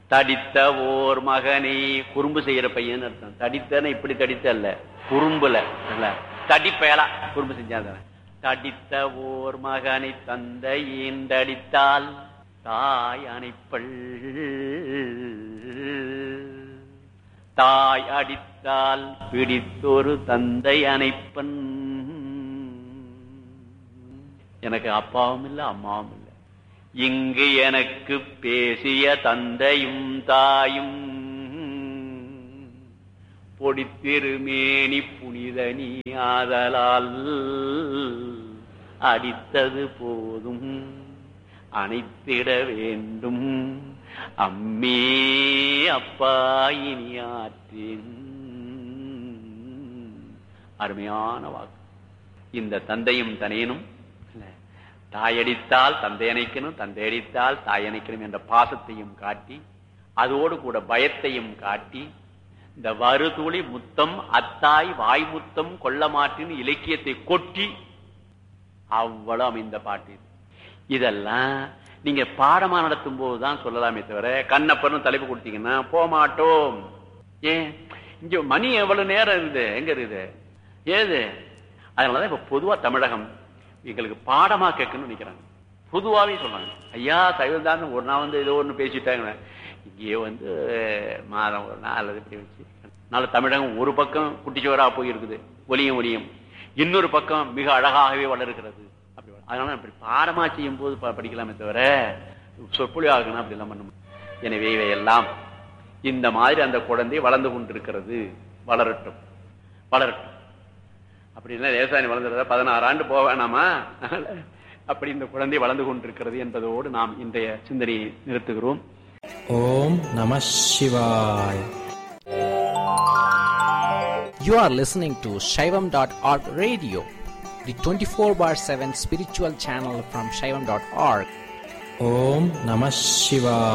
தடித்த ஓர் மகனை குறும்பு செய்யற பையன் அர்த்தம் தடித்தன இப்படி தடித்த அல்ல குறும்புல இல்ல தடிப்பயலா குறும்பு செஞ்சாதான் தடித்த ஓர் மகனை தந்த ஈண்டடித்தால் தாய் அணைப்பள் தாய் அடித்தால் பிடித்தொரு தந்தை அணைப்பன் எனக்கு அப்பாவும் இல்லை அம்மாவும் இல்லை இங்கு எனக்கு பேசிய தந்தையும் தாயும் பொடித்திருமேனி புனித நீ ஆதலால் அடித்தது போதும் அணைத்திட வேண்டும் அம்மே அப்பா இனி ஆற்றேன் அருமையான வாக்கு இந்த தந்தையும் தனையனும் தாயடித்தால் தந்தை அணைக்கணும் தந்தை அடித்தால் தாய் அணைக்கணும் என்ற பாசத்தையும் காட்டி அதோடு கூட பயத்தையும் காட்டி இந்த வருதுளி முத்தம் அத்தாய் வாய் முத்தம் கொள்ள மாட்டின் இலக்கியத்தை கொட்டி அவ்வளவு அமைந்த பாட்டு இது இதெல்லாம் நீங்க பாடமா நடத்தும் போதுதான் சொல்லலாமே தவிர கண்ணப்பன்னு தலைப்பு கொடுத்தீங்கன்னா போக மாட்டோம் ஏன் இங்க மணி எவ்வளவு நேரம் இருக்குது எங்க இருக்குது ஏது அதனாலதான் இப்ப பொதுவா தமிழகம் எங்களுக்கு பாடமா கேட்கணும்னு நினைக்கிறாங்க பொதுவாவே சொல்றாங்க ஐயா சைவம் தான் ஒரு நாள் வந்து ஏதோ ஒண்ணு பேசிட்டாங்க இங்கே வந்து மாதம் ஒரு நாள் அல்லது இப்படி வச்சு அதனால தமிழகம் ஒரு பக்கம் குட்டிச்சுவரா போயிருக்குது ஒலியும் ஒலியும் இன்னொரு பக்கம் மிக அழகாகவே வளர்கிறது அப்படி அதனால அப்படி பாடமா செய்யும் போது படிக்கலாமே தவிர சொற்பொழி ஆகணும் அப்படி எல்லாம் பண்ண எனவே இவையெல்லாம் இந்த மாதிரி அந்த குழந்தை வளர்ந்து கொண்டிருக்கிறது வளரட்டும் வளரட்டும் அப்படின்னா லேசாணி வளர்ந்துறத பதினாறு ஆண்டு போக வேணாமா அப்படி இந்த குழந்தை வளர்ந்து கொண்டிருக்கிறது என்பதோடு நாம் இன்றைய சிந்தனையை நிறுத்துகிறோம் ஓம் நம சிவாய் You are listening to Shaivam.org radio, the 24 bar 7 spiritual channel from Shaivam.org. ஓம் நம சிவாய்